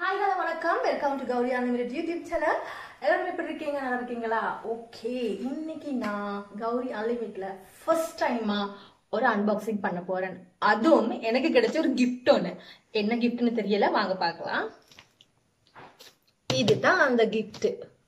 Hi hello வணக்கம் welcome to Gowri unlimited YouTube channel எல்லாரும் எப்படி இருக்கீங்க நல்லா இருக்கீங்களா ஓகே இன்னைக்கு நான் கௌரி அன்லிமிட்ல ஃபர்ஸ்ட் டைமா ஒரு அன்பாக்சிங் பண்ண போறேன் அதுவும் எனக்கு கிடைச்ச ஒரு gift ஒன்று என்ன கிஃப்ட்னு தெரியல வாங்க பார்க்கலாம் இதுதான் அந்த gift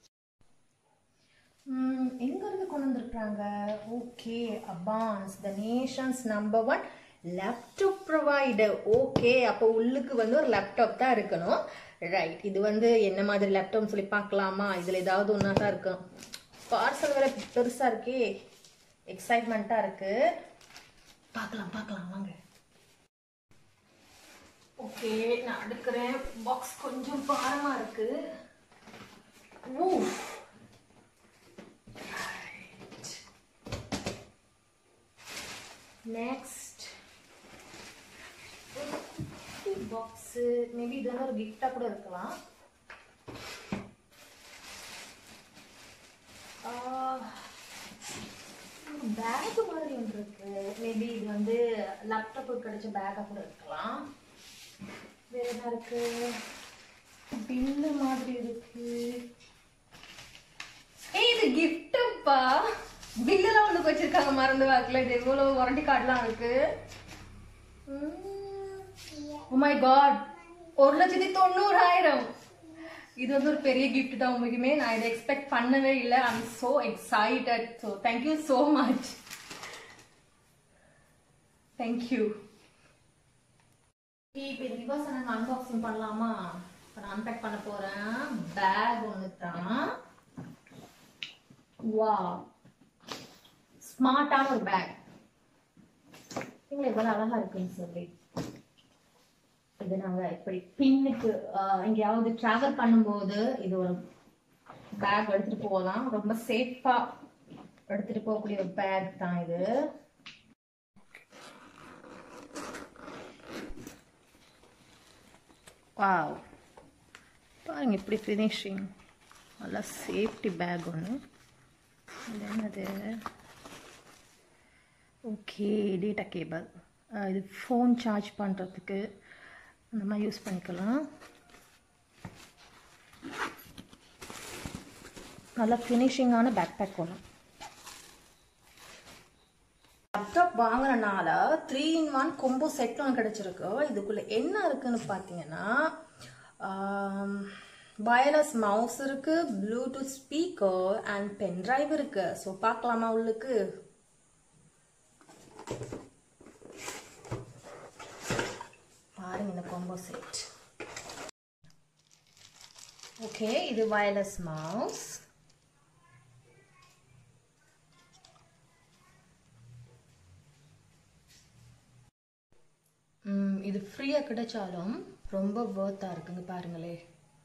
ம், எங்க இருந்து கொண்டு வந்திருக்காங்க okay Abans the nation's number one laptop provider okay அப்போ உள்ளுக்கு வந்து ஒரு லேப்டாப் தான் இருக்கணும் ரைட் இது வந்து என்ன மாதிரி லேப்டாப்னு சொல்லி பார்க்கலாமா இதில் ஏதாவது ஒன்றா தான் இருக்கும் பார்சல் வேற பெருசாக இருக்கே எக்ஸைட்மெண்ட்டாக இருக்கு பார்க்கலாம் பார்க்கலாம் வாங்க ஓகே நான் அடுக்கிறேன் பாக்ஸ் கொஞ்சம் பாரமாக இருக்கு ஊ நெக்ஸ்ட் பாக்ஸ் மேபி இது வந்து ஒரு கிஃப்டா கூட இருக்கலாம் பேக் மாதிரி ஒன்று இருக்கு மேபி இது வந்து லேப்டாப்புக்கு கிடைச்ச பேக்கா கூட இருக்கலாம் வேற என்ன இருக்கு பில்லு மாதிரி இருக்கு ஏய் இது கிஃப்ட்டுப்பா பில்லெல்லாம் ஒன்று வச்சிருக்காங்க மறந்து வாக்கில் இது எவ்வளோ வாரண்டி கார்டெலாம் இருக்கு மை காட் ஒரு லட்சத்தி தொண்ணூறாயிரம் இது வந்து ஒரு பெரிய கிஃப்ட் தான் உங்களுக்குமே நான் இதை எக்ஸ்பெக்ட் பண்ணவே இல்லை I am so excited so thank you so much thank you இப்போ இது ரிவர்ஸ் நாங்கள் அன்பாக்சிங் பண்ணலாமா இப்போ நான் அன்பேக் பண்ண போகிறேன் பேக் ஒன்று தான் வா ஸ்மார்ட்டான ஒரு பேக் இவங்க எவ்வளவு அழகா இருக்குன்னு சொல்லி இது நாங்க இப்படி பின்னுக்கு ஆஹ், எங்கேயாவது டிராவல் பண்ணும்போது இது ஒரு பேக் எடுத்துட்டு போகலாம் ரொம்ப சேஃபா எடுத்துட்டு போகக்கூடிய ஒரு பேக் தான் இது வாவ் பாருங்க இப்படி ஃபினிஷிங் நல்லா சேஃப்டி பேக் ஒன்று இது என்னது ஓகே டேட்டா கேபிள் இது ஃபோன் சார்ஜ் பண்ணுறதுக்கு அந்த மாதிரி யூஸ் பண்ணிக்கலாம் நல்லா ஃபினிஷிங்கான பேக் பேக் ஒன்று லேப்டாப் வாங்கினனால three in one combo set ஒன்று கிடச்சிருக்கு இதுக்குள்ளே என்ன இருக்குன்னு பார்த்தீங்கன்னா வயர்லெஸ் மவுஸ் இருக்கு Bluetooth speaker and pen drive இருக்கு ஸோ பார்க்கலாமா உள்ளுக்கு பாருங்க இந்த கொம்போ செட் ஓகே இது வயர்லெஸ் மவுஸ் ம், இது ஃப்ரீயாக கிடைச்சாலும் ரொம்ப வேர்த்தாக இருக்குங்க பாருங்களே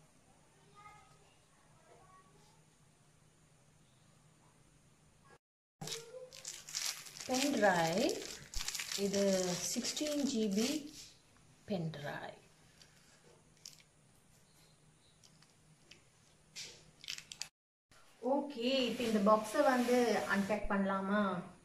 பென் டிரைவ் இது sixteen GB pen drive okay இப்போ இந்த பாக்ஸை வந்து அன்பேக் பண்ணலாமா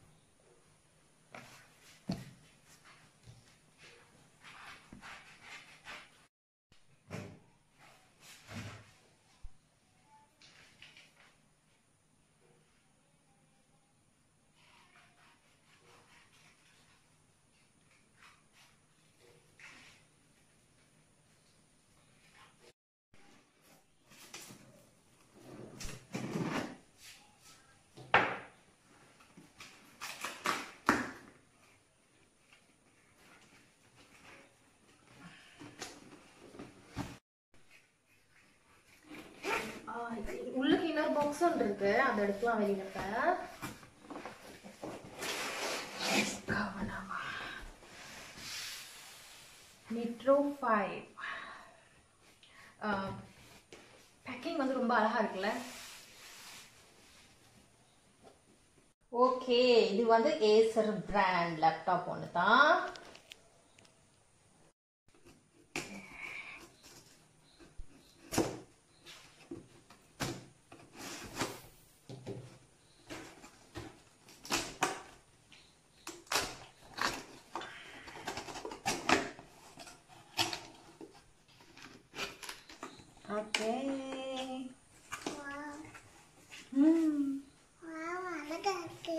ஆ, உள்ளுக்கு இன்னொரு பாக்ஸ் ஒன்று இருக்கு அதை எடுக்கலாம் வெளியில இப்ப. கவனமா மெட்ரோ ஃபைவ் பேக்கிங் வந்து ரொம்ப அழகா இருக்குல்ல ஓகே இது வந்து ஏசர் பிராண்ட் லேப்டாப் ஒன்று தான் ஓகே அழகா இருக்கு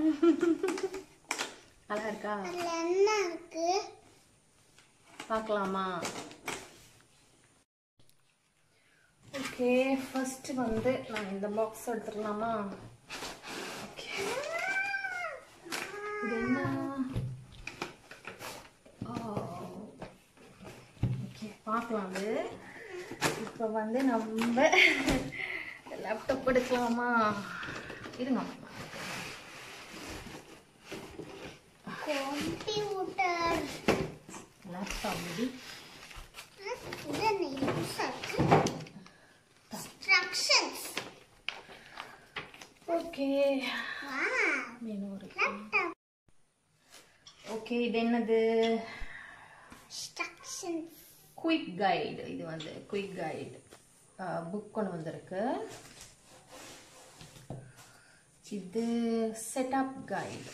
அழகா இருக்கா அதுல என்ன இருக்கு பார்க்கலாமா ஓகே ஃபர்ஸ்ட் வந்து நான் இந்த பாக்ஸ் எடுத்துக்கலாமா ஓகே இது என்ன ஓகே பார்க்கலாம் அது இப்போ வந்து நம்ம லேப்டாப் எடுக்கலாமா இருங்க கம்ப்யூட்டர் லேப்டாப் இது இது நியூஸ் இருக்கு இன்ஸ்ட்ரக்ஷன்ஸ் ஓகே வா மெனு இருக்கு லேப்டாப் ஓகே இது என்னது இன்ஸ்ட்ரக்ஷன்ஸ் குயிக் கைடு இது வந்து குயிக் கைடு புக் ஒன்று வந்திருக்கு இது setup guide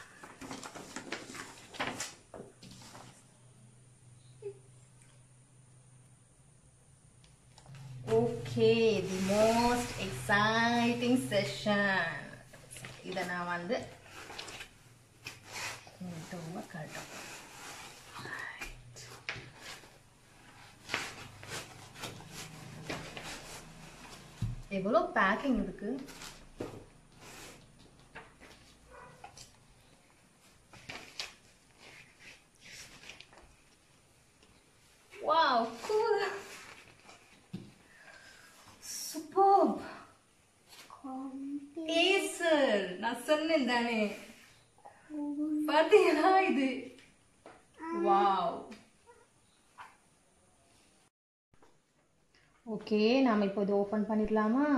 okay the most exciting session இதை நான் வந்து ரொம்ப கட்டும் எவ்வளோ பேக்கிங் இருக்கு வாவ் கூல் சூப்பர் ஏசர் நான் சொன்னேன் தானே பாத்தீங்களா இது வாவ் ஓகே நாம இப்போ இது ஓபன் பண்ணிடலாமா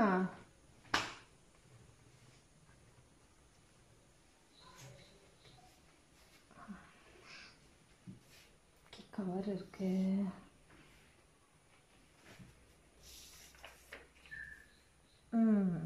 கவர் இருக்கு ம்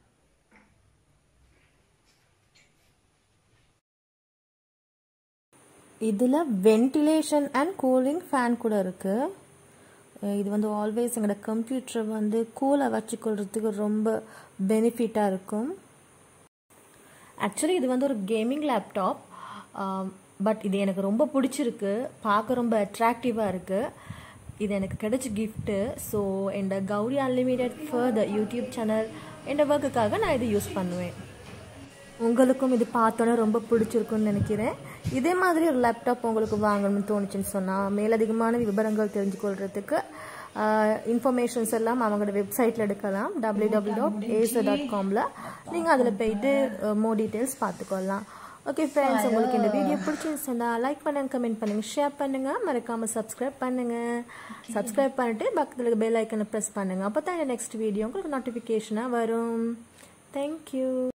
இதில் வென்டிலேஷன் அண்ட் கூலிங் ஃபேன் கூட இருக்குது இது வந்து ஆல்வேஸ் எங்களோட கம்ப்யூட்டரை வந்து கூலாக வச்சுக்கொள்றதுக்கு ரொம்ப பெனிஃபிட்டாக இருக்கும் ஆக்சுவலி இது வந்து ஒரு கேமிங் லேப்டாப் பட் இது எனக்கு ரொம்ப பிடிச்சிருக்கு பார்க்க ரொம்ப அட்ராக்டிவாக இருக்குது இது எனக்கு கிடைச்ச கிஃப்ட்டு ஸோ என் Gowri unlimited for the YouTube channel என் ஒர்க்குக்காக நான் இது யூஸ் பண்ணுவேன் உங்களுக்கும் இது பார்த்தோன்னே ரொம்ப பிடிச்சிருக்குன்னு நினைக்கிறேன் இதே மாதிரி ஒரு லேப்டாப் உங்களுக்கு வாங்கணும்னு தோணுச்சுன்னு சொன்னால் மேலதிகமான விவரங்கள் தெரிஞ்சுக்கொள்றதுக்கு இன்ஃபர்மேஷன்ஸ் எல்லாம் அவங்களோட வெப்சைட்டில் எடுக்கலாம் W W dot Acer dot காமில் நீங்கள் அதில் போயிட்டு மோ டீட்டெயில்ஸ் பார்த்துக்கொள்ளலாம் ஓகே ஃப்ரெண்ட்ஸ் உங்களுக்கு இந்த வீடியோ பிடிச்சிருந்துச்சுன்னா லைக் பண்ணுங்க கமெண்ட் பண்ணுங்க ஷேர் பண்ணுங்க மறக்காம சப்ஸ்கிரைப் பண்ணுங்க சப்ஸ்கிரைப் பண்ணிட்டு பக்கத்தில் பெல் ஐக்கனை ப்ரெஸ் பண்ணுங்க அப்போ தான் நெக்ஸ்ட் வீடியோ உங்களுக்கு நோட்டிஃபிகேஷனாக வரும் தேங்க்யூ